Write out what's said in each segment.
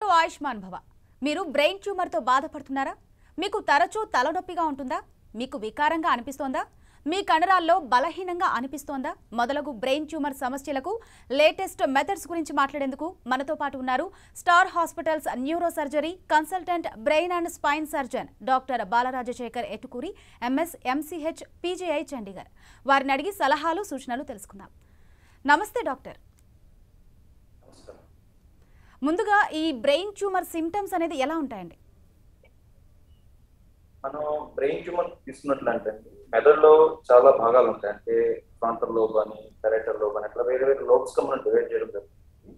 ఆయుష్మాన్ భవ మీరు బ్రెయిన్ ట్యూమర్తో బాధపడుతున్నారా మీకు తరచూ తలనొప్పిగా ఉంటుందా మీకు వికారంగా అనిపిస్తోందా మీ కండరాల్లో బలహీనంగా అనిపిస్తోందా మొదలగు బ్రెయిన్ ట్యూమర్ సమస్యలకు లేటెస్ట్ మెథడ్స్ గురించి మాట్లాడేందుకు మనతో పాటు ఉన్నారు star hospitals neuro surgery consultant brain and spine surgeon doctor Balarajasekhar Etukuri MS MCh PGI Chandigarh వారిని అడిగి సలహాలు సూచనలు తెలుసుకుందాం నమస్తే డాక్టర్ ముందుగా ఈ బ్రెయిన్ ట్యూమర్ సిమ్టమ్స్ అనేది ఎలా ఉంటాయండి మనం బ్రెయిన్ ట్యూమర్ తీసుకున్నట్లంటే మెదడులో చాలా భాగాలు ఉంటాయి అంటే ఫ్రాంటల్ లోబ్ అని పెరేటల్ లోబ్ అని అట్లా వేరే వేరే లోబ్స్ గా మనం డివైడ్ చేయడం జరుగుతుంది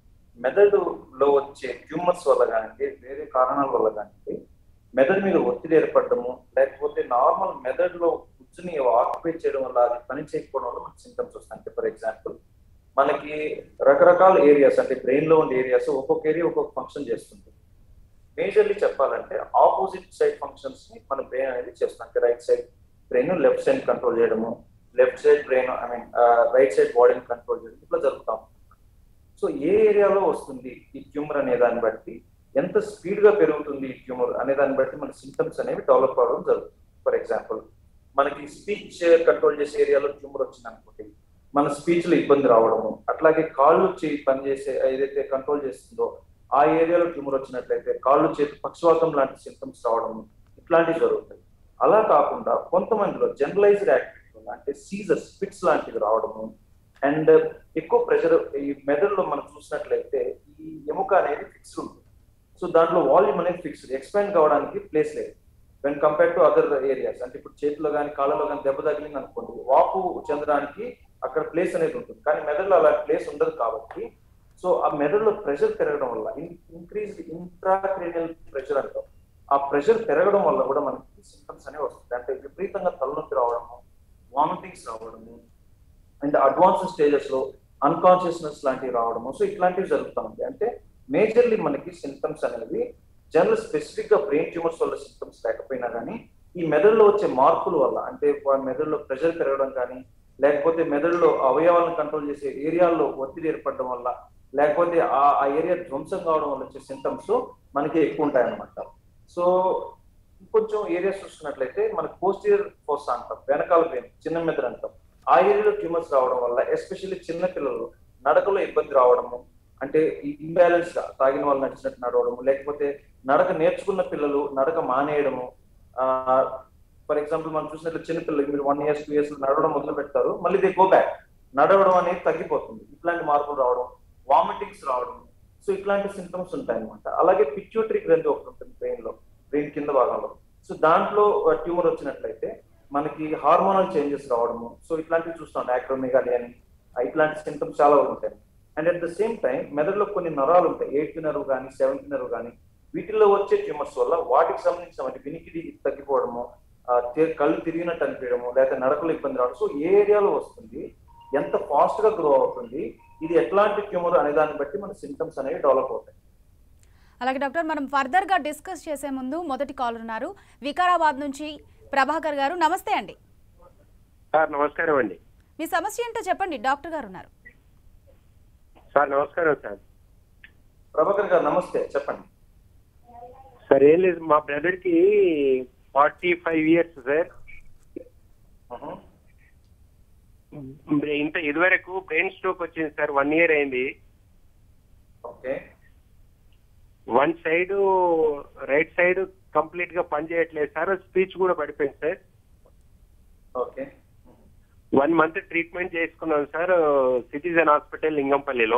మెదడులో వచ్చే ట్యూమర్స్ వల్ల కానీ వేరే కారణాల వల్ల కానీ మెదడు మీద ఒత్తిడి ఏర్పడము లేకపోతే నార్మల్ మెదడులో కూర్చుని ఆక్యుపై చేయడం వల్ల అది పని చేయకపోవడం వల్ల మనకి సింటమ్స్ వస్తాయి అంటే ఫర్ ఎగ్జాంపుల్ మనకి రకరకాల ఏరియాస్ అంటే బ్రెయిన్ లో ఉండే ఏరియాస్ ఒక్కొక్క ఏరియా ఒక్కొక్క ఫంక్షన్ చేస్తుంది మేజర్లీ చెప్పాలంటే ఆపోజిట్ సైడ్ ఫంక్షన్స్ ని మన బ్రెయిన్ అనేది చేస్తుంది అంటే right side brain left side control చేయడము left side brain I mean right side బాడీని కంట్రోల్ చేయడం ఇట్లా జరుగుతాం సో ఏ ఏరియాలో వస్తుంది ఈ ట్యూమర్ అనే దాన్ని బట్టి ఎంత స్పీడ్ గా పెరుగుతుంది ఈ ట్యూమర్ అనే దాన్ని బట్టి మన సింటమ్స్ అనేవి డెవలప్ అవడం జరుగుతుంది ఫర్ ఎగ్జాంపుల్ మనకి స్పీచ్ కంట్రోల్ చేసే ఏరియాలో ట్యూమర్ వచ్చింది అనుకోండి మన స్పీచ్ లో ఇబ్బంది రావడము అట్లాగే కాళ్ళు చేయి పనిచేసే ఏదైతే కంట్రోల్ చేస్తుందో ఆ ఏరియాలో ట్యూమర్ వచ్చినట్లయితే కాళ్ళు చేతి పక్షవాతం లాంటి సింటమ్స్ రావడం ఇట్లాంటివి జరుగుతాయి అలా కాకుండా కొంతమందిలో జనరలైజ్డ్ యాక్టివిటీ అంటే సీజర్ స్పిట్స్ లాంటివి రావడము అండ్ ఎక్కువ ప్రెషర్ ఈ మెదడులో మనం చూసినట్లయితే ఈ ఎముక అనేది ఫిక్స్డ్ ఉంటుంది సో దాంట్లో వాల్యూమ్ అనేది ఫిక్స్డ్ ఎక్స్పాండ్ కావడానికి ప్లేస్ లేదు when compare to other areas అంటే ఇప్పుడు చేతిలో కానీ కాళ్ళలో కానీ దెబ్బ తగిలింది అనుకోండి వాపు చెందడానికి అక్కడ ప్లేస్ అనేది ఉంటుంది కానీ మెదడులో అలాంటి ప్లేస్ ఉండదు కాబట్టి సో ఆ మెదడులో ప్రెషర్ పెరగడం వల్ల ఇంక్రీజ్ ఇంట్రాక్రేనియల్ ప్రెషర్ అంటాం ఆ ప్రెషర్ పెరగడం వల్ల కూడా మనకి సింటమ్స్ అనేవి వస్తుంది అంటే విపరీతంగా తలనొప్పి రావడము వామిటింగ్స్ రావడము అండ్ అడ్వాన్స్ స్టేజెస్ లో అన్కాన్షియస్నెస్ లాంటివి రావడము సో ఇట్లాంటివి జరుగుతూ ఉంటాయి అంటే మేజర్లీ మనకి సింటమ్స్ అనేవి జనరల్ స్పెసిఫిక్ గా బ్రెయిన్ ట్యూమర్స్ వల్ల సింటమ్స్ లేకపోయినా కానీ ఈ మెదడులో వచ్చే మార్పుల వల్ల అంటే మెదడులో ప్రెషర్ పెరగడం కానీ లేకపోతే మెదడులో అవయవాలను కంట్రోల్ చేసే ఏరియాల్లో ఒత్తిడి ఏర్పడడం వల్ల లేకపోతే ఆ ఆ ఏరియా ధ్వంసం కావడం వల్ల వచ్చే సింటమ్స్ మనకి ఎక్కువ ఉంటాయి అన్నమాట సో ఇంకొంచెం ఏరియాస్ చూసుకున్నట్లయితే మనకి పోస్టీరియర్ ఫోర్స్ అంటాం వెనకాల బ్రెయిన్ చిన్న మెదడు అంటాం ఆ ఏరియాలో ట్యూమర్స్ రావడం వల్ల ఎస్పెషల్లీ చిన్న పిల్లలు నడకలో ఇబ్బంది రావడము అంటే ఇంబ్యాలెన్స్ గా తాగిన వాళ్ళు నడిచినట్టు నడవడము లేకపోతే నడక నేర్చుకున్న పిల్లలు నడక మానేయడము ఫర్ ఎగ్జాంపుల్ మనం చూసినట్లు చిన్న పిల్లలు మీరు వన్ ఇయర్స్ టూ ఇయర్స్ నడవడం మొదలు పెడతారు మళ్ళీ దే గో బ్యాక్ నడవడం అనేది తగ్గిపోతుంది ఇట్లాంటి మార్పులు రావడం వామిటింగ్స్ రావడం సో ఇట్లాంటి సింటమ్స్ ఉంటాయి అనమాట అలాగే పిచ్యూటరీ గ్రంథి ఒకటి ఉంటుంది బ్రెయిన్ లో బ్రెయిన్ కింద భాగంలో సో దాంట్లో ట్యూమర్ వచ్చినట్లయితే మనకి హార్మోనల్ చేంజెస్ రావడము సో ఇట్లాంటివి చూస్తాం యాక్రోమిగాలి అని ఇట్లాంటి సింటమ్స్ చాలా ఉంటాయి and at the same time మెదడులో కొన్ని నరాలు ఉంటాయి ఎయిత్ నర్వ్ కానీ సెవెంత్ నర్వ్ కానీ వీటిల్లో వచ్చే ట్యూమర్స్ వల్ల వాటికి సంబంధించిన వాటి వినికిడి తగ్గిపోవడము కళ్ళు తిరిగినట్టు అనిపించడము లేకపోతే నడకలు ఇబ్బంది రావడం సో ఏ ఏరియాలో వస్తుంది ఎంత ఫాస్ట్ గా గ్రో అవుతుంది ఇది ఎట్లాంటి ట్యూమర్ అనే దాన్ని బట్టి మన సింటమ్స్ అనేవి డెవలప్ అవుతాయి అలాగే డాక్టర్ మనం ఫర్దర్ గా డిస్కస్ చేసే ముందు మొదటి కాల్ ఉన్నారు వికారాబాద్ నుంచి ప్రభాకర్ గారు నమస్తే అండి సార్ నమస్కారం అండి మీ సమస్య ఏంటో చెప్పండి డాక్టర్ గారు ఉన్నారు సార్ నమస్కారం సార్ ప్రభాకర్ గారు నమస్తే చెప్పండి సార్ ఏం లేదు మా బ్రదర్ కి ఫార్టీ ఫైవ్ ఇయర్స్ సార్ ఇంత ఇదివరకు బ్రెయిన్ స్ట్రోక్ వచ్చింది సార్ వన్ ఇయర్ అయింది okay one side right side complete గా పని చేయట్లేదు సార్ స్పీచ్ కూడా పడిపోయింది sir okay one month treatment చేసుకున్నాం సార్ సిటిజన్ హాస్పిటల్ లింగంపల్లిలో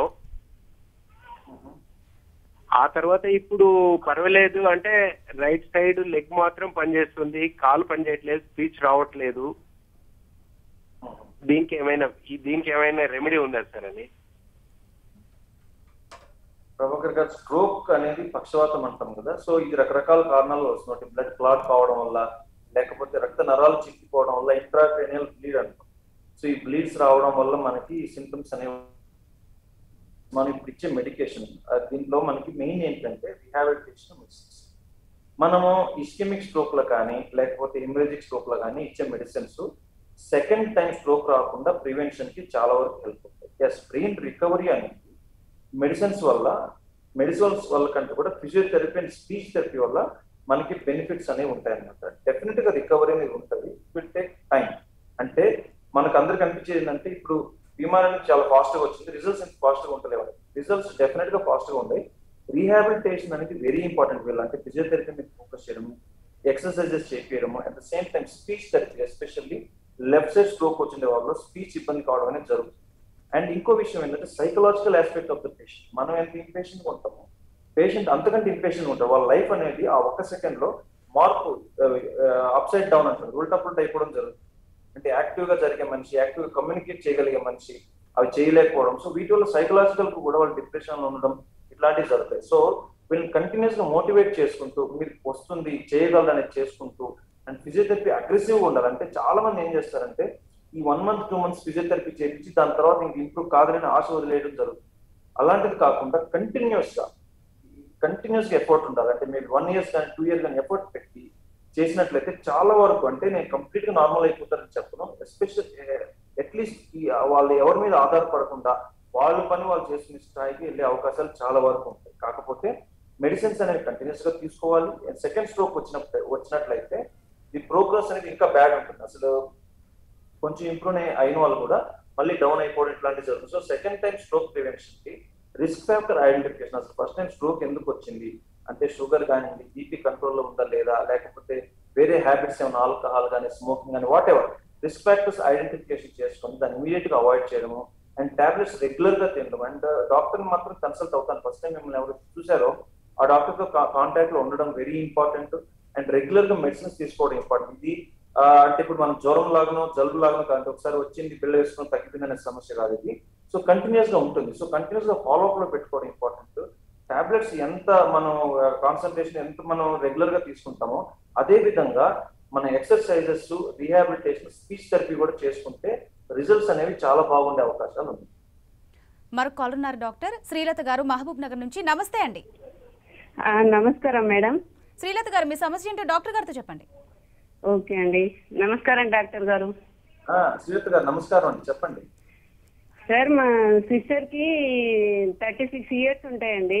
ఆ తర్వాత ఇప్పుడు పర్వాలేదు అంటే రైట్ సైడ్ లెగ్ మాత్రం పనిచేస్తుంది కాలు పనిచేయట్లేదు స్పీచ్ రావట్లేదు దీనికి ఏమైనా ఈ- దీనికి ఏమైనా రెమెడీ ఉందా సార్ అని ప్రభాకర్ గారు స్ట్రోక్ అనేది పక్షవాతం అంటాం కదా సో ఇది రకరకాల కారణాలు వస్తుంది బ్లడ్ క్లాట్ కావడం వల్ల లేకపోతే రక్త నరాలు చిక్కిపోవడం వల్ల ఇంట్రాక్రేనియల్ బ్లీడ్ అంటాం సో ఈ బ్లీడ్స్ రావడం వల్ల మనకి సింటమ్స్ అనేవి మనం ఇప్పుడు ఇచ్చే మెడికేషన్ దీంట్లో మనకి మెయిన్ ఏంటంటే రిహాబిలిటేషన్ మెడిసిన్స్ మనము ఇస్కెమిక్ స్ట్రోక్ లో కానీ లేకపోతే ఇమరేజిక్ స్ట్రోక్ లో కానీ ఇచ్చే మెడిసిన్స్ సెకండ్ టైం స్ట్రోక్ రాకుండా ప్రివెన్షన్ కి చాలా వరకు హెల్ప్ అవుతాయి ఎస్ బ్రెయిన్ రికవరీ అనేది మెడిసిన్స్ వల్ల మెడిసిన్స్ వల్ల కంటే కూడా ఫిజియోథెరపీ అండ్ స్పీచ్ థెరపీ వల్ల మనకి బెనిఫిట్స్ అనేవి ఉంటాయి అనమాట డెఫినెట్ గా రికవరీ అనేది ఉంటుంది ఇట్ విల్ టేక్ టైం అంటే మనకు అందరికి అనిపించేది ఏంటంటే ఇప్పుడు బీమార్ అనేది చాలా ఫాస్ట్ గా వచ్చింది రిజల్ట్స్ ఎంత ఫాస్ట్ గా ఉంటలేవు రిజల్ట్స్ డెఫినెట్ గా ఫాస్ట్ గా ఉంటాయి రీహాబిలిటేషన్ అనేది వెరీ ఇంపార్టెంట్ వీళ్ళు అంటే ఫిజియోథెరపీ మీద ఫోకస్ చేయడము ఎక్సర్సైజెస్ చేపించడము at the same time speech therapy especially left side stroke వచ్చిన వాళ్ళు స్పీచ్ ఇబ్బంది కావడం అనేది జరుగుతుంది అండ్ ఇంకో విషయం ఏంటంటే psychological aspect of the patient మనం ఎంత ఇంపేషెంట్ ఉంటామో పేషెంట్ అంతకంటే ఇంపేషెంట్ ఉంటారు వాళ్ళ లైఫ్ అనేది ఆ ఒక్క సెకండ్ లో మార్పు అప్ సైడ్ డౌన్ అంటారు ఉల్టా పుల్టా అయిపోవడం జరుగుతుంది అంటే యాక్టివ్ గా జరిగే మనిషి యాక్టివ్ గా కమ్యూనికేట్ చేయగలిగే మనిషి అవి చేయలేకపోవడం సో వీటి వల్ల సైకలాజికల్ కూడా వాళ్ళు డిప్రెషన్ లో ఉండడం ఇట్లాంటివి జరుగుతాయి సో వీళ్ళని కంటిన్యూస్ గా మోటివేట్ చేసుకుంటూ మీరు వస్తుంది చేయగలరు అనేది చేసుకుంటూ అండ్ ఫిజియోథెరపీ అగ్రెసివ్ గా ఉండాలి అంటే చాలా మంది ఏం చేస్తారంటే ఈ one month two months physiotherapy చేయించి దాని తర్వాత ఇంక ఇంప్రూవ్ కాదని ఆశ వదిలేయడం జరుగుతుంది అలాంటిది కాకుండా కంటిన్యూస్ గా కంటిన్యూస్ గా ఎఫర్ట్ ఉండాలి అంటే మీరు వన్ ఇయర్స్ కానీ టూ ఇయర్స్ కానీ ఎఫర్ట్ పెట్టి చేసినట్లయితే చాలా వరకు అంటే నేను కంప్లీట్ గా నార్మల్ అయిపోతారని చెప్పను ఎస్పెషల్ అట్లీస్ట్ వాళ్ళు ఎవరి మీద ఆధారపడకుండా వాళ్ళ పని వాళ్ళు చేసుకునే స్థాయికి వెళ్ళే అవకాశాలు చాలా వరకు ఉంటాయి కాకపోతే మెడిసిన్స్ అనేవి కంటిన్యూస్ గా తీసుకోవాలి సెకండ్ స్ట్రోక్ వచ్చినప్పుడు వచ్చినట్లయితే ఈ ప్రోగ్రెస్ అనేది ఇంకా బ్యాడ్ ఉంటుంది అసలు కొంచెం ఇంప్రూవ్ అయిన వాళ్ళు కూడా మళ్ళీ డౌన్ అయిపోవడం ఇట్లాంటివి జరుగుతుంది so second time stroke prevention కి రిస్క్ ఫ్యాక్టర్ ఐడెంటిఫికేషన్ అసలు ఫస్ట్ టైం స్ట్రోక్ ఎందుకు వచ్చింది అంటే షుగర్ కానివ్వండి బీపీ కంట్రోల్లో ఉందా లేదా లేకపోతే వేరే హ్యాబిట్స్ ఏమైనా ఆల్కహాల్ కానీ స్మోకింగ్ కానీ whatever risk factors identification చేసుకొని దాన్ని ఇమీడియట్ గా అవాయిడ్ చేయడము అండ్ టాబ్లెట్స్ రెగ్యులర్ గా తినడం అండ్ డాక్టర్ మాత్రం కన్సల్ట్ అవుతాను ఫస్ట్ టైం మిమ్మల్ని ఎవరు చూసారో ఆ డాక్టర్ తో కాంటాక్ట్ లో ఉండడం వెరీ ఇంపార్టెంట్ అండ్ రెగ్యులర్ గా మెడిసిన్స్ తీసుకోవడం ఇంపార్టెంట్ ఇది ఆ, అంటే ఇప్పుడు మనం జ్వరం లాగనో జలుబు లాగనో కాదు ఒకసారి వచ్చింది పిల్ల వేసుకుని తగ్గిపోయిందనే సమస్య కాదు ఇది సో కంటిన్యూస్ గా ఉంటుంది సో కంటిన్యూస్ గా ఫాలో అప్ లో పెట్టుకోవడం ఇంపార్టెంట్ టాబ్లెట్స్ ఎంత మనం కాన్సన్ట్రేషన్ ఎంత మనం రెగ్యులర్ గా తీసుకుంటామో అదే విధంగా మన ఎక్సర్సైజెస్ రీహాబిలిటేషన్ స్పీచ్ థెరపీ కూడా చేసుకుంటే రిజల్ట్స్ అనేవి చాలా బాగుండే అవకాశాలు ఉన్నాయి మరొక కాల్ ఉన్నారు డాక్టర్ శ్రీలత గారు మహబూబ్ నగర్ నుంచి నమస్తే అండి ఆ, నమస్కారం మేడం శ్రీలత గారు మీ సమస్య ఏంటో డాక్టర్ గారితో చెప్పండి ఓకే అండి నమస్కారం డాక్టర్ గారు ఆ, శ్రీలత గారు నమస్కారం అండి చెప్పండి సార్ మా సిస్టర్ కి థర్టీ సిక్స్ ఇయర్స్ ఉంటాయండి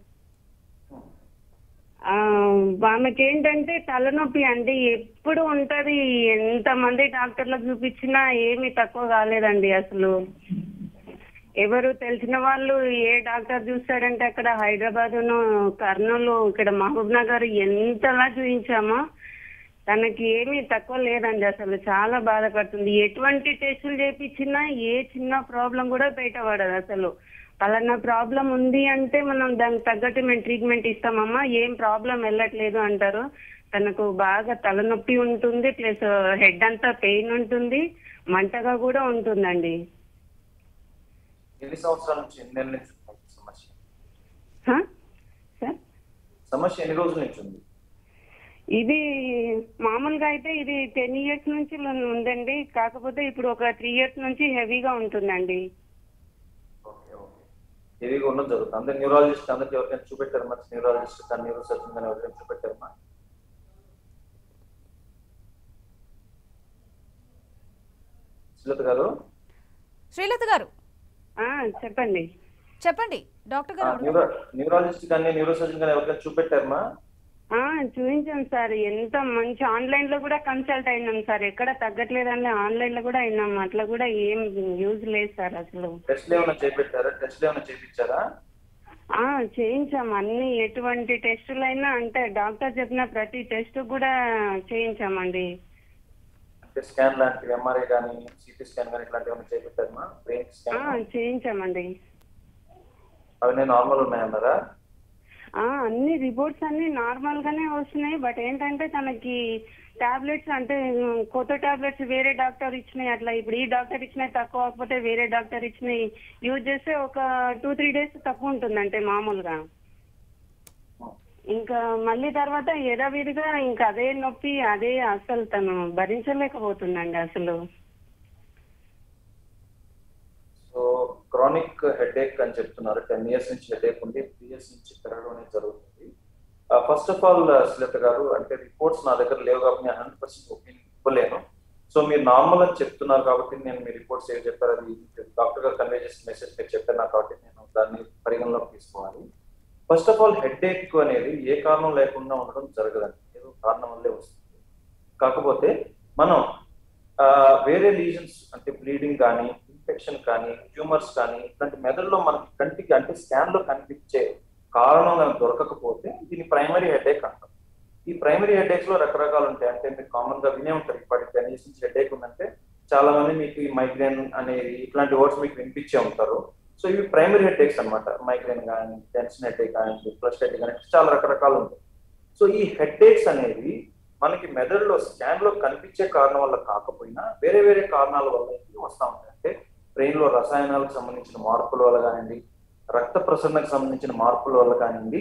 ఆ, ఆమెకి ఏంటంటే తలనొప్పి అండి ఎప్పుడు ఉంటది ఎంత మంది డాక్టర్లకు చూపించినా ఏమీ తక్కువ కాలేదండి అసలు ఎవరు తెలిసిన వాళ్ళు ఏ డాక్టర్ చూస్తారంటే అక్కడ హైదరాబాద్ కర్నూలు ఇక్కడ మహబూబ్ నగర్ ఎంతలా చూపించామో తనకి ఏమీ తక్కువ లేదండి అసలు చాలా బాధపడుతుంది ఎటువంటి టెస్టులు చేపించినా ఏ చిన్న ప్రాబ్లం కూడా బయటపడదు అసలు పలానా ప్రాబ్లం ఉంది అంటే మనం దానికి తగ్గట్టు మేము ట్రీట్మెంట్ ఇస్తామమ్మా ఏం ప్రాబ్లం వెళ్ళట్లేదు అంటారు తనకు బాగా తలనొప్పి ఉంటుంది ప్లస్ హెడ్ అంతా పెయిన్ ఉంటుంది మంటగా కూడా ఉంటుందండి ఎన్ని సంవత్సరాల నుంచి ఎన్ని నెలల నుంచి ఉంది ఈ సమస్య హ? సార్ సమస్య ఎన్ని రోజుల నుంచి ఉంది ఇది మామూలుగా అయితే ఇది టెన్ ఇయర్స్ నుంచి ఉందండి కాకపోతే ఇప్పుడు ఒక త్రీ ఇయర్స్ నుంచి హెవీగా ఉంటుందండి ఓకే ఓకే హెవీగా ఉన్నది జరుగుతుంది అందరు న్యూరాలజిస్ట్ అందరికి ఎవరికైనా చూపెట్టారు మరి న్యూరాలజిస్ట్ కానీ న్యూరో సర్జన్ కానీ ఎవరికైనా చూపెట్టారమ్మా సులత గారు శ్రీలత గారు ఆ చెప్పండి చెప్పండి డాక్టర్ ఆ, గారు న్యూరో న్యూరాలజిస్ట్ కానీ న్యూరో సర్జన్ కానీ ఎవరికైనా చూపెట్టారమ్మా ఆ చూపించాం సార్ ఎంత మంచి ఆన్లైన్ లో కూడా కన్సల్ట్ అయినాం సార్ ఎక్కడ తగ్గట్లేదని ఆన్లైన్ లో కూడా అయినాం అట్లా కూడా ఏం యూజ్ లేదు సార్ అసలు టెస్ట్లు ఏమైనా చేపెట్టారా టెస్ట్లు ఏమైనా చేపించారా ఆ చేయించాం అన్ని ఎటువంటి టెస్టులైనా అంటే డాక్టర్ చెప్పిన ప్రతి టెస్ట్ కూడా చేయించామండి అంటే స్కాన్ లాంటివి ఎంఆర్ఐ కానీ సిటీ స్కాన్ కానీ ఇట్లాంటివి ఏమైనా చేపెట్టారమ్మా బ్రెయిన్ ఆ స్కాన్ చేయించామండి అవన్నీ నార్మల్ ఉన్నాయన్నారా ఆ అన్ని రిపోర్ట్స్ అన్ని నార్మల్ గానే వస్తున్నాయి బట్ ఏంటంటే తనకి టాబ్లెట్స్ అంటే ఉమ్, కొత్త టాబ్లెట్స్ వేరే డాక్టర్ ఇచ్చినాయి అట్లా ఇప్పుడు ఈ డాక్టర్ ఇచ్చినాయి తక్కువ కాకపోతే వేరే డాక్టర్ ఇచ్చినాయి యూజ్ చేస్తే ఒక టూ త్రీ డేస్ తక్కువ ఉంటుంది అంటే మామూలుగా ఇంకా మళ్ళీ తర్వాత యథావిధిగా ఇంకా అదే నొప్పి అదే అసలు తను భరించలేకపోతుందండి అసలు సో క్రానిక్ హెడేక్ అని చెప్తున్నారు టెన్ ఇయర్స్ నుంచి హెడేక్ ఉంది త్రీ ఇయర్స్ నుంచి పెరగడం అనేది జరుగుతుంది ఫస్ట్ ఆఫ్ ఆల్ శ్రీలత గారు అంటే రిపోర్ట్స్ నా దగ్గర లేవు కాబట్టి నేను హండ్రెడ్ పర్సెంట్ ఒపీనియన్ ఇవ్వలేను సో మీరు నార్మల్ అని చెప్తున్నారు కాబట్టి నేను మీ రిపోర్ట్స్ ఏం చెప్పారు అది డాక్టర్ గారు కన్వే చేసిన మెసేజ్ మీరు చెప్పారు నాకు కాబట్టి నేను దాన్ని పరిగణలోకి తీసుకోవాలి first of all headache అనేది ఏ కారణం లేకుండా ఉండడం జరగదండి ఏదో కారణం వల్లే వస్తుంది కాకపోతే మనం ఆ, వేరే లీజన్స్ అంటే బ్లీడింగ్ కానీ ఇన్ఫెక్షన్ కానీ ట్యూమర్స్ కానీ ఇట్లాంటి మెదడులో మనకి కంటికి అంటే స్కాన్ లో కనిపించే కారణం కనుక దొరకకపోతే దీన్ని ప్రైమరీ హెడేక్ అంటాం ఈ ప్రైమరీ హెడేక్స్ లో రకరకాలు ఉంటాయి అంటే మీరు కామన్ గా వినే ఉంటారు ఇప్పటికి టెన్ ఇయర్స్ నుంచి హెడేక్ ఉందంటే చాలా మంది మీకు ఈ మైగ్రేన్ అనేది ఇట్లాంటి వర్డ్స్ మీకు వినిపించే ఉంటారు సో ఇవి ప్రైమరీ హెడేక్స్ అన్నమాట మైగ్రేన్ కానీ టెన్షన్ హెడేక్ కానీ ప్లస్ హెడేక్ కానీ చాలా రకరకాలు ఉంటాయి సో ఈ హెడేక్స్ అనేవి మనకి మెదడులో స్కాన్ లో కనిపించే కారణం వల్ల కాకపోయినా వేరే వేరే కారణాల వల్ల ఇవి వస్తూ ఉంటాయి అంటే బ్రెయిన్ లో రసాయనాలకు సంబంధించిన మార్పుల వల్ల కానివ్వండి రక్త ప్రసరణకు సంబంధించిన మార్పుల వల్ల కానివ్వండి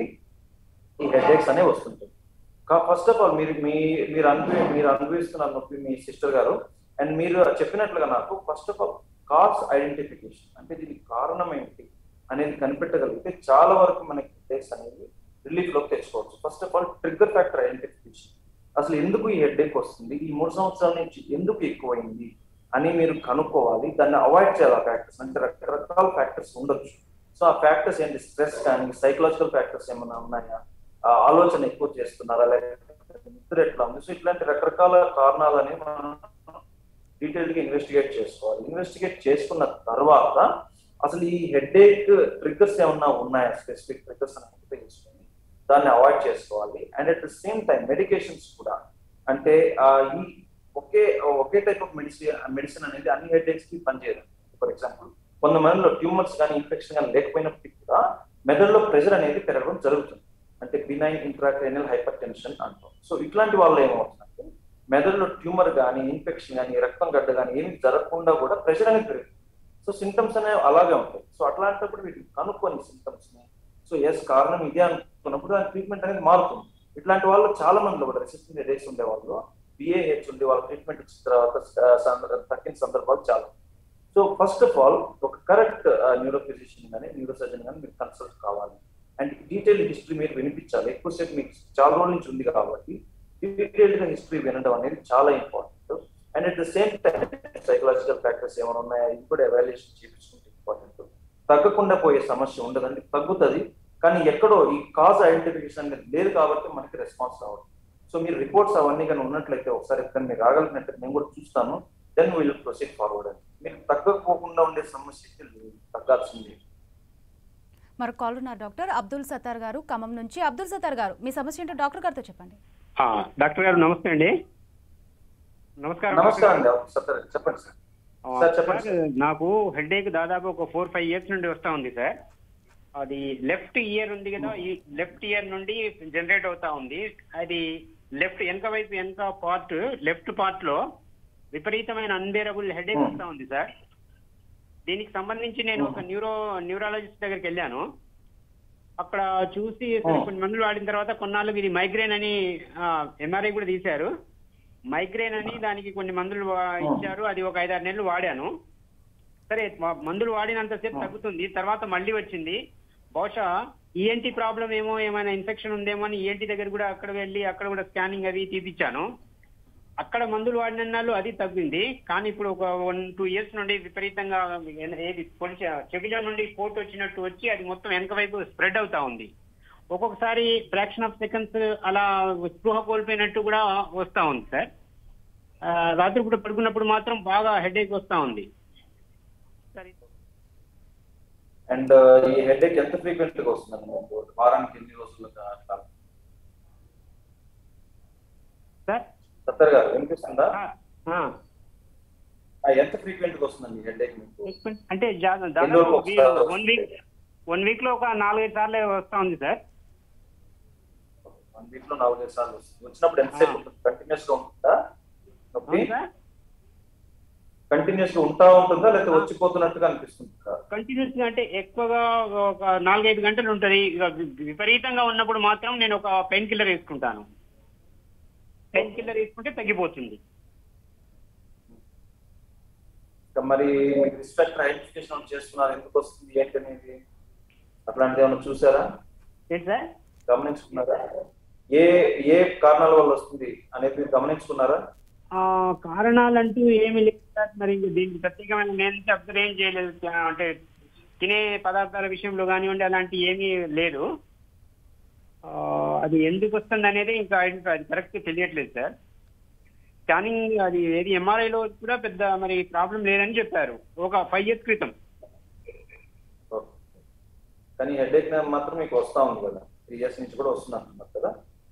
ఈ హెడేక్స్ అనేవి వస్తుంటాయి ఫస్ట్ ఆఫ్ ఆల్ మీరు మీ మీరు అనుభవి మీరు అనుభవిస్తున్న నొప్పి మీ సిస్టర్ గారు అండ్ మీరు చెప్పినట్లుగా నాకు first of all cause identification అంటే దీనికి కారణం ఏంటి అనేది కనిపెట్టగలిగితే చాలా వరకు మనకి హెడేక్స్ అనేది రిలీఫ్ లోకి తెచ్చుకోవచ్చు first of all trigger factor identification అసలు ఎందుకు ఈ హెడేక్ వస్తుంది ఈ మూడు సంవత్సరాల నుంచి ఎందుకు ఎక్కువైంది అని మీరు కనుక్కోవాలి దాన్ని అవాయిడ్ చేయాలి ఆ ఫ్యాక్టర్స్ అంటే రకరకాల ఫ్యాక్టర్స్ ఉండొచ్చు సో ఆ ఫ్యాక్టర్స్ ఏంటి స్ట్రెస్ కానీ సైకలాజికల్ ఫ్యాక్టర్స్ ఏమైనా ఉన్నాయా ఆ ఆలోచన ఎక్కువ చేస్తున్నారా లేకపోతే నిద్ర ఎట్లా ఉంది సో ఇట్లాంటి రకరకాల కారణాలని మనం డీటెయిల్ గా ఇన్వెస్టిగేట్ చేసుకోవాలి ఇన్వెస్టిగేట్ చేసుకున్న తర్వాత అసలు ఈ హెడేక్ ట్రిగ్గర్స్ ఏమన్నా ఉన్నాయా స్పెసిఫిక్ ట్రిగ్గర్స్ అని ఐడెంటిఫై చేసుకొని దాన్ని అవాయిడ్ చేసుకోవాలి and at the same time medications కూడా అంటే ఆ, ఈ ఒకే ఒకే టైప్ ఆఫ్ మెడిసిన్ మెడిసిన్ అనేది అన్ని హెడేక్స్ కి పనిచేయదు ఫర్ ఎగ్జాంపుల్ కొంతమందిలో ట్యూమర్స్ కానీ ఇన్ఫెక్షన్ కానీ లేకపోయినప్పటికీ కూడా మెదడులో ప్రెషర్ అనేది పెరగడం జరుగుతుంది అంటే బినైన్ ఇంట్రాక్రేనియల్ హైపర్ టెన్షన్ అంటాం సో ఇట్లాంటి వాళ్ళు ఏమవుతుందంటే మెదడులో ట్యూమర్ కానీ ఇన్ఫెక్షన్ కానీ రక్తం గడ్డ కానీ ఏమి జరగకుండా కూడా ప్రెషర్ అనేది పెరుగుతుంది సో సింటమ్స్ అనేవి అలాగే ఉంటాయి సో అట్లాంటప్పుడు వీటిని కనుక్కొని సింటమ్స్ ని సో ఎస్ కారణం ఇదే అనుకున్నప్పుడు దాని ట్రీట్మెంట్ అనేది మారుతుంది ఇట్లాంటి వాళ్ళు చాలా మందిలో కూడా రెసిస్టెంట్ హెడేక్స్ ఉండే వాళ్ళు బిఏహెచ్ ఉండి వాళ్ళు ట్రీట్మెంట్ ఇచ్చిన తర్వాత ఆ, సంద- తగ్గిన సందర్భాలు చాలా సో ఫస్ట్ ఆఫ్ ఆల్ ఒక కరెక్ట్ న్యూరో ఫిజిషియన్ కానీ న్యూరో సర్జన్ కానీ మీరు కన్సల్ట్ కావాలి అండ్ డీటెయిల్ హిస్టరీ మీరు వినిపించాలి ఎక్కువసేపు మీకు చాలా రోజుల నుంచి ఉంది కాబట్టి డీటెయిల్ గా హిస్టరీ వినడం అనేది చాలా important and at the same time psychological factors ఏమైనా ఉన్నాయా ఇది కూడా ఎవాల్యుయేషన్ చేయించుకుంటే ఇంపార్టెంట్ తగ్గకుండా పోయే సమస్య ఉండదండి తగ్గుతుంది కానీ ఎక్కడో ఈ కాజ్ ఐడెంటిఫికేషన్ అనేది లేదు కాబట్టి మనకి రెస్పాన్స్ రావడం సో మీరు రిపోర్ట్స్ అవన్నీ కానీ ఉన్నట్లయితే ఒకసారి ఇక్కడ మీరు రాగలిగినట్టు నేను కూడా చూస్తాను దెన్ విల్ ప్రొసీడ్ ఫార్వర్డ్ అని మీకు తగ్గకపోకుండా ఉండే సమస్య అయితే లేదు. తగ్గాల్సిందే మరి కాల్ ఉన్నారు డాక్టర్ అబ్దుల్ సత్తార్ గారు ఖమ్మం నుంచి అబ్దుల్ సత్తార్ గారు మీ సమస్య ఏంటో డాక్టర్ గారితో చెప్పండి ఆ, డాక్టర్ గారు నమస్తే అండి నమస్కారం నమస్కారం డాక్టర్ అండి సార్ చెప్పండి సార్ ఆ, సార్ చెప్పండి సార్, నాకు హెడేక్ దాదాపు ఒక ఫోర్ ఫైవ్ ఇయర్స్ నుండి వస్తా ఉంది సార్ అది లెఫ్ట్ ఇయర్ ఉంది కదా ఈ లెఫ్ట్ ఇయర్ నుండి జనరేట్ అవుతా ఉంది అది లెఫ్ట్ వెనక వైపు వెనక పార్ట్ లెఫ్ట్ పార్ట్ లో విపరీతమైన అన్బేరబుల్ హెడేక్ వస్తా ఉంది సార్ దీనికి సంబంధించి నేను ఒక న్యూరో న్యూరాలజిస్ట్ దగ్గరికి వెళ్ళాను అక్కడ చూసి సరే కొన్ని మందులు వాడిన తర్వాత కొన్నాళ్ళకి ఇది మైగ్రేన్ అని ఎంఆర్ఐ కూడా తీశారు మైగ్రేన్ అని దానికి కొన్ని మందులు వా- ఇచ్చారు అది ఒక ఐదారు నెలలు వాడాను సరే మ- మందులు వాడినంతసేపు తగ్గుతుంది తర్వాత మళ్ళీ వచ్చింది బహుశా ఈఎన్టీ ప్రాబ్లం ఏమో ఏమైనా ఇన్ఫెక్షన్ ఉందేమో అని ఈఎన్టీ దగ్గర కూడా అక్కడ వెళ్ళి అక్కడ కూడా స్కానింగ్ అవి తీపిచ్చాను అక్కడ మందులు వాడిన నాళ్ళు అది తగ్గింది కానీ ఇప్పుడు ఒక వన్ టూ ఇయర్స్ నుండి విపరీతంగా ఏ- ఏది పొడిచ చెవిలో నుండి పోటు వచ్చినట్టు వచ్చి అది మొత్తం వెనక వైపు స్ప్రెడ్ అవుతా ఉంది ఒక్కొక్కసారి ఫ్రాక్షన్ ఆఫ్ సెకండ్స్ అలా స్పృహ కోల్పోయినట్టు కూడా వస్తా ఉంది సార్ ఆ, రాత్రి పూట పడుకున్నప్పుడు మాత్రం బాగా హెడేక్ వస్తా ఉంది సరే అండ్ ఈ హెడేక్ ఎంత ఫ్రీక్వెంట్ గా వస్తుందండి మీకు వారానికి ఎన్ని రోజులుగా అట్లా సార్ సత్తర్ గారు వినిపిస్తుందా ఆ, ఆ. ఆ, ఎంత ఫ్రీక్వెంట్ గా వస్తుందండి హెడేక్ మీకు అంటే జా- ఎన్ని దాదాపు రోజులకు ఒకసారి వన్ వీక్ వన్ వీక్ లో ఒక నాలుగైదు సార్లు వస్తా ఉంది సార్ వన్ వీక్ లో నాలుగైదు సార్లు వస్తుంది వచ్చినప్పుడు ఎంతసేపు ఆ. ఉంటుంది కంటిన్యూస్ గా ఉంటుందా నొప్పి అవును సార్ కంటిన్యూస్ గా ఉంటా ఉంటుందా లేకపోతే వచ్చిపోతున్నట్టుగా అనిపిస్తుందా కంటిన్యూస్ గా అంటే ఎక్కువగా ఒక నాలుగైదు గంటలు ఉంటది ఇక వి- విపరీతంగా ఉన్నప్పుడు మాత్రం నేను ఒక పెయిన్ కిల్లర్ వేసుకుంటాను పెయిన్ కిల్లర్ వేసుకుంటే తగ్గిపోతుంది ఇంకా మరి మీకు రిస్పెక్ట్ ఐడెంటిఫికేషన్ చేసుకున్నారు ఎందుకు వస్తుంది ఏంటి అనేది అట్లాంటిది ఏమైనా చూసారా ఏంటి సార్ గమనించుకున్నారా ఏ ఏ కారణాల వల్ల వస్తుంది అనేది మీరు గమనించుకున్నారా ఆ, కారణాలంటూ ఏమి లేదు సార్ మరి ఇంక దీనికి ప్రత్యేకమైన నేను అబ్జర్వ్ ఏం చేయలేదు ఆ, అంటే తినే పదార్థాల విషయంలో కానివ్వండి అలాంటి ఏమీ లేదు అది ఎందుకు వస్తుంది అనేది ఇంకా ఐడెంటిఫై అది కరెక్ట్ తెలియట్లేదు సార్ స్కానింగ్ అది ఏది MRI లో కూడా పెద్ద మరి ప్రాబ్లం లేదని చెప్పారు ఒక ఫైవ్ ఇయర్స్ క్రితం ఓకే. కానీ హెడేక్ మాత్రం మీకు వస్తా ఉంది కదా త్రీ ఇయర్స్ నుంచి కూడా వస్తుంది అంటున్నారు కదా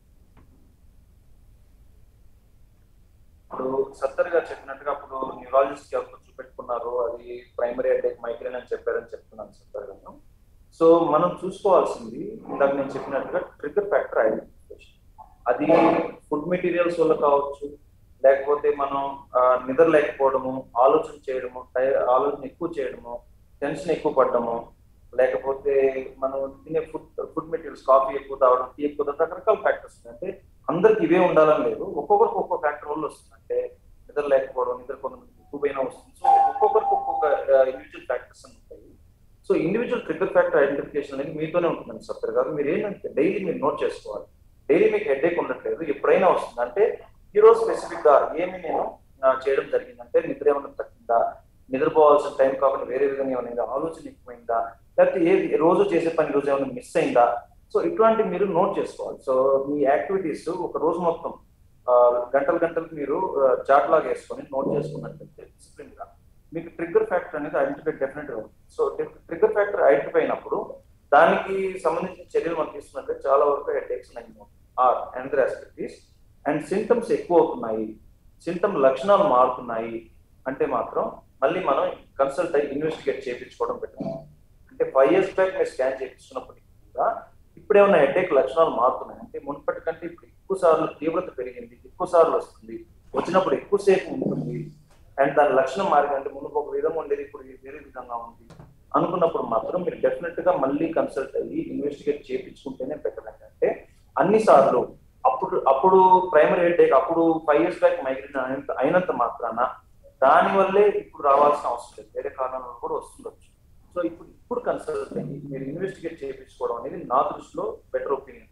ఇప్పుడు సత్తర్ గారు చెప్పినట్టుగా అప్పుడు న్యూరాలజిస్ట్ కి ఎవరు చూపెట్టుకున్నారు అది ప్రైమరీ హెడేక్ మైగ్రేన్ అని చెప్పారని చెప్తున్నాను సత్తర్ గారు సో మనం చూసుకోవాల్సింది ఇందాక నేను చెప్పినట్టుగా ట్రిగర్ ఫ్యాక్టర్ ఐడెంటిఫికేషన్ అది ఫుడ్ మెటీరియల్స్ వల్ల కావచ్చు లేకపోతే మనం ఆ, నిద్ర లేకపోవడము ఆలోచన చేయడము టై- ఆలోచన ఎక్కువ చేయడము టెన్షన్ ఎక్కువ పడ్డము లేకపోతే మనం తినే ఫుడ్ ఫుడ్ మెటీరియల్స్ కాఫీ ఎక్కువ తాగడం టీ ఎక్కువ తాగడం రకరకాల ఫ్యాక్టర్స్ ఉన్నాయి అంటే అందరికి ఇవే ఉండాలని లేదు ఒక్కొక్కరికి ఒక్కొక్క ఫ్యాక్టర్ వల్ల వస్తుంది అంటే నిద్ర లేకపోవడం నిద్ర కొంతమంది ఎక్కువైనా వస్తుంది సో ఒక్కొక్కరికి ఒక్కొక్క ఇండివిజువల్ ఫ్యాక్టర్స్ అని ఉంటాయి so individual trigger factor identification అనేది మీతోనే ఉంటుందండి సత్తర్ గారు మీరు ఏంటంటే డైలీ మీరు నోట్ చేసుకోవాలి డైలీ మీకు హెడేక్ ఉండట్లేదు ఎప్పుడైనా వస్తుంది అంటే ఈ రోజు స్పెసిఫిక్ గా ఏమి నేను ఆ, చేయడం జరిగిందంటే నిద్ర ఏమైనా తగ్గిందా నిద్రపోవాల్సిన టైం కాకుండా వేరే విధంగా ఏమైనా ఆలోచన ఎక్కువైందా లేకపోతే ఏది రోజు చేసే పని రోజు ఏమైనా మిస్ అయిందా సో ఇట్లాంటివి మీరు నోట్ చేసుకోవాలి సో మీ యాక్టివిటీస్ ఒక రోజు మొత్తం ఆ, గంటలు గంటలకు మీరు చాట్ లాగా వేసుకొని నోట్ చేసుకున్నట్లయితే డిసిప్లిన్ గా మీకు ట్రిగ్గర్ ఫ్యాక్టర్ అనేది ఐడెంటిఫై డెఫినెట్ గా ఉంటుంది సో ట్రిగ్గర్ ఫ్యాక్టర్ ఐడెంటిఫై అయినప్పుడు దానికి సంబంధించిన చర్యలు మనం తీసుకున్నట్లయితే చాలా వరకు headaches are another aspect is and symptoms ఎక్కువ అవుతున్నాయి సింటమ్ లక్షణాలు మారుతున్నాయి అంటే మాత్రం మళ్ళీ మనం కన్సల్ట్ అయ్యి ఇన్వెస్టిగేట్ చేయించుకోవడం బెటర్ అంటే ఫైవ్ ఇయర్స్ బ్యాక్ మీరు స్కాన్ చేయించుకున్నప్పటికీ కూడా ఇప్పుడు ఏమైనా హెడేక్ లక్షణాలు మారుతున్నాయి అంటే మునుపటి కంటే ఇప్పుడు ఎక్కువ సార్లు తీవ్రత పెరిగింది ఎక్కువ సార్లు వస్తుంది వచ్చినప్పుడు ఎక్కువసేపు ఉంటుంది అండ్ దాని లక్షణం మారిందంటే ముందు ఒక విధంగా ఉండేది ఇప్పుడు వేరే విధంగా ఉంది అనుకున్నప్పుడు మాత్రం మీరు డెఫినెట్ గా మళ్ళీ కన్సల్ట్ అయ్యి ఇన్వెస్టిగేట్ చేయించుకుంటేనే బెటర్ ఏంటంటే అన్ని సార్లు అప్పుడు అప్పుడు ప్రైమరీ హెడేక్ అప్పుడు ఫైవ్ ఇయర్స్ బ్యాక్ మైగ్రేన్ అయినంత అయినంత మాత్రాన దాని వల్లే ఇప్పుడు రావాల్సిన అవసరం లేదు వేరే కారణాల వల్ల కూడా వస్తుండొచ్చు సో ఇప్పుడు ఇప్పుడు కన్సల్ట్ అయ్యి మీరు ఇన్వెస్టిగేట్ చేయించుకోవడం అనేది నా దృష్టిలో బెటర్ ఒపీనియన్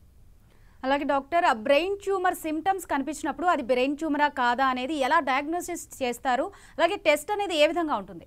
అలాగే డాక్టర్ ఆ బ్రెయిన్ ట్యూమర్ సిమ్టమ్స్ కనిపించినప్పుడు అది బ్రెయిన్ ట్యూమరా కాదా అనేది ఎలా డయాగ్నోసిస్ చేస్తారు అలాగే టెస్ట్ అనేది ఏ విధంగా ఉంటుంది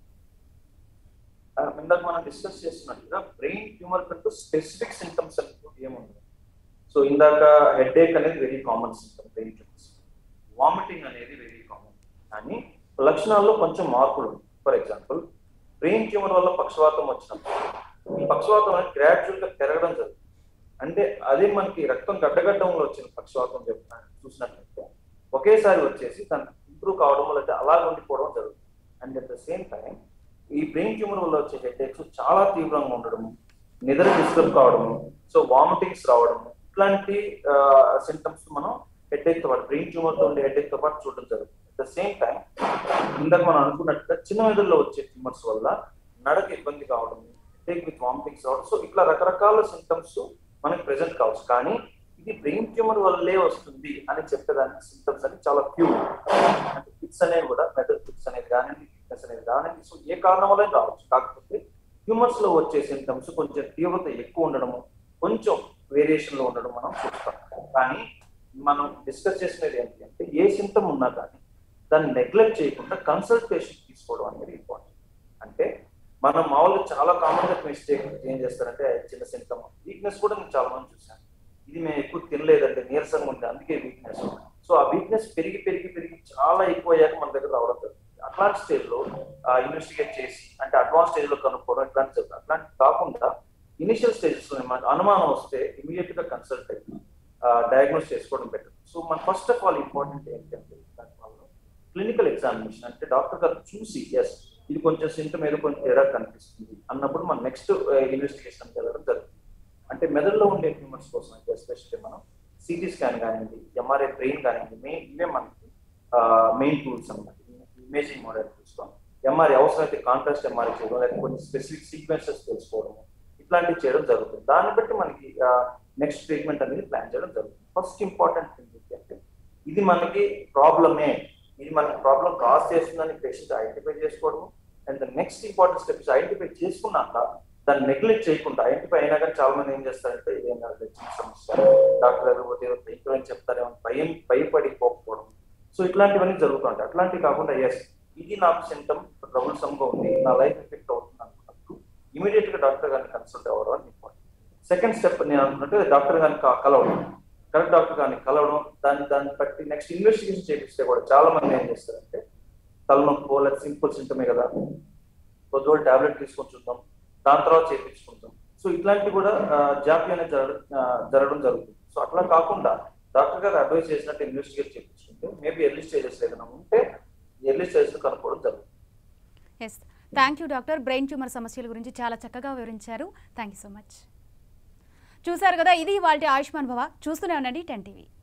ఆ, ఇందాక మనం డిస్కస్ చేస్తున్నట్టుగా బ్రెయిన్ ట్యూమర్ కంటూ స్పెసిఫిక్ సింటమ్స్ అంటూ ఏముండదు సో ఇందాక హెడ్ అనేది very common symptom brain tumours vomiting అనేది వెరీ కామన్ కానీ లక్షణాల్లో కొంచెం మార్పులు ఫర్ ఎగ్జాంపుల్ బ్రెయిన్ ట్యూమర్ వల్ల పక్షవాతం వచ్చినప్పుడు ఈ పక్షవాతం అనేది గ్రాడ్యువల్ గా పెరగడం జరుగుతుంది అంటే అదే మనకి రక్తం గడ్డగడ్డంలో వచ్చిన పక్షవాతం చెప్తున్నాను చూసినట్లయితే ఒకేసారి వచ్చేసి తను ఇంప్రూవ్ కావడం లేకపోతే అలా ఉండిపోవడం జరుగుతుంది and at the same time ఈ బ్రెయిన్ ట్యూమర్ వల్ల వచ్చే హెడేక్స్ చాలా తీవ్రంగా ఉండడము నిద్ర డిస్టర్బ్ కావడము సో వామిటింగ్స్ రావడము ఇట్లాంటి సింటమ్స్ మనం హెడేక్ తో పాటు బ్రెయిన్ ట్యూమర్ తో ఉండే హెడేక్ తో పాటు చూడడం జరుగుతుంది అట్ ద సేమ్ టైం ఇందాక మనం అనుకున్నట్టుగా చిన్న మెదడులో వచ్చే ట్యూమర్స్ వల్ల నడక ఇబ్బంది కావడం హెడేక్ విత్ వామిటింగ్స్ రావడం సో ఇట్లా రకరకాల సింటమ్స్ మనకి ప్రెజెంట్ కావచ్చు కానీ ఇది బ్రెయిన్ ట్యూమర్ వల్లే వస్తుంది అని చెప్పేదానికి సింటమ్స్ అని చాలా ఫ్యూ అంటే ఫిక్స్ అనేవి కూడా మెదడు ఫిక్స్ అనేది కానివ్వండి వీక్నెస్ అనేది కానివ్వండి సో ఏ కారణం వల్ల రావచ్చు కాకపోతే ట్యూమర్స్ లో వచ్చే సింటమ్స్ కొంచెం తీవ్రత ఎక్కువ ఉండడము కొంచెం వేరియేషన్ లో ఉండడం మనం చూస్తాం కానీ మనం డిస్కస్ చేసినది ఏంటి అంటే ఏ సింటమ్ ఉన్నా కానీ దాన్ని నెగ్లెక్ట్ చేయకుండా కన్సల్టేషన్ తీసుకోవడం అనేది ఇంపార్టెంట్ అంటే మనం మామూలుగా చాలా కామన్ గా మిస్టేక్ ఏం చేస్తారంటే చిన్న సింటమ్ వీక్నెస్ కూడా నేను చాలా మంది చూసాను ఇది మేము ఎక్కువ తినలేదంటే నీరసంగా ఉంది అందుకే వీక్నెస్ సో ఆ వీక్నెస్ పెరిగి పెరిగి పెరిగి చాలా ఎక్కువ అయ్యాక మన దగ్గర రావడం జరుగుతుంది అట్లాంటి స్టేజ్ లో ఇన్వెస్టిగేట్ చేసి అంటే అడ్వాన్స్ స్టేజ్ లో కనుక్కోవడం ఇట్లాంటి జరుగుతుంది అట్లాంటి కాకుండా ఇనిషియల్ స్టేజెస్ లో మనకు అనుమానం వస్తే ఇమీడియట్ గా కన్సల్ట్ అయ్యి డయాగ్నోస్ చేసుకోవడం బెటర్ సో మన ఫస్ట్ ఆఫ్ ఆల్ ఇంపార్టెంట్ ఏంటంటే క్లినికల్ ఎగ్జామినేషన్ అంటే డాక్టర్ గారు చూసి ఎస్ ఇది కొంచెం సింటమ్ ఏదో కొంచెం తేడా కనిపిస్తుంది అన్నప్పుడు మనం నెక్స్ట్ ఇన్వెస్టిగేషన్ వెళ్ళడం జరుగుతుంది అంటే మెదడులో ఉండే ట్యూమర్స్ కోసం అయితే ఎస్పెషల్లీ మనం సిటీ స్కాన్ కానివ్వండి ఎంఆర్ఐ బ్రెయిన్ కానివ్వండి మెయిన్ ఇవే మనకి మెయిన్ టూల్స్ అన్నమాట ఇమేజింగ్ మోడల్ చూసుకోం ఎంఆర్ఐ అవసరమైతే కాంట్రాస్ట్ ఎంఆర్ఐ చేయడం లేకపోతే కొన్ని స్పెసిఫిక్ సీక్వెన్సెస్ తెలుసుకోవడం ఇట్లాంటివి చేయడం జరుగుతుంది దాన్ని బట్టి మనకి నెక్స్ట్ ట్రీట్మెంట్ అనేది ప్లాన్ చేయడం జరుగుతుంది ఫస్ట్ ఇంపార్టెంట్ థింగ్ ఏంటంటే ఇది మనకి ప్రాబ్లమే ఇది మనకి ప్రాబ్లం కాజ్ చేస్తుందని పేషెంట్ ఐడెంటిఫై చేసుకోవడం and the next important steps identify చేసుకున్నాక దాన్ని నెగ్లెక్ట్ చేయకుండా ఐడెంటిఫై అయినా కానీ చాలా మంది ఏం చేస్తారంటే ఇదేం చిన్న సమస్య డాక్టర్ దగ్గర పోతే ఇంట్లో ఏం చెప్తారేమో భయం భయపడి పోకపోవడం సో ఇట్లాంటివన్నీ జరుగుతుంటాయి అట్లాంటివి కాకుండా ఎస్ ఇది నాకు సింటమ్ ట్రబుల్సమ్ గా ఉంది నా లైఫ్ ఎఫెక్ట్ అవుతుంది అనుకున్నప్పుడు ఇమీడియట్ గా డాక్టర్ గారిని కన్సల్ట్ అవ్వడం అని ఇంపార్టెంట్ సెకండ్ స్టెప్ నేను అనుకున్నట్టు డాక్టర్ గారిని క- కలవడం కరెక్ట్ డాక్టర్ గారిని కలవడం దాన్ని దాన్ని బట్టి నెక్స్ట్ ఇన్వెస్టిగేషన్ చేపిస్తే కూడా చాలా మంది ఏం చేస్తారంటే తలనొప్పి లేదా సింపుల్ సింటమే కదా కొద్ది రోజులు టాబ్లెట్ తీసుకొని చూద్దాం దాని తర్వాత చేయించుకుంటాం సో ఇట్లాంటివి కూడా ఆ, జాప్యం అనేది జరగడం ఆ, జరగడం జరుగుతుంది సో అట్లా కాకుండా డాక్టర్ గారు అడ్వైస్ చేసినట్టు ఇన్వెస్టిగేట్ చేయించుకుంటే మేబీ ఎర్లీ స్టేజెస్ ఏదైనా ఉంటే ఎర్లీ స్టేజెస్ కనుక్కోవడం జరుగుతుంది yes thank you doctor brain tumour సమస్యల గురించి చాలా చక్కగా వివరించారు థ్యాంక్ యూ సో మచ్ చూశారు కదా ఇది వాళ్ళ ఆయుష్మాన్ భవ చూస్తూనే ఉండండి టెన్ టీవీ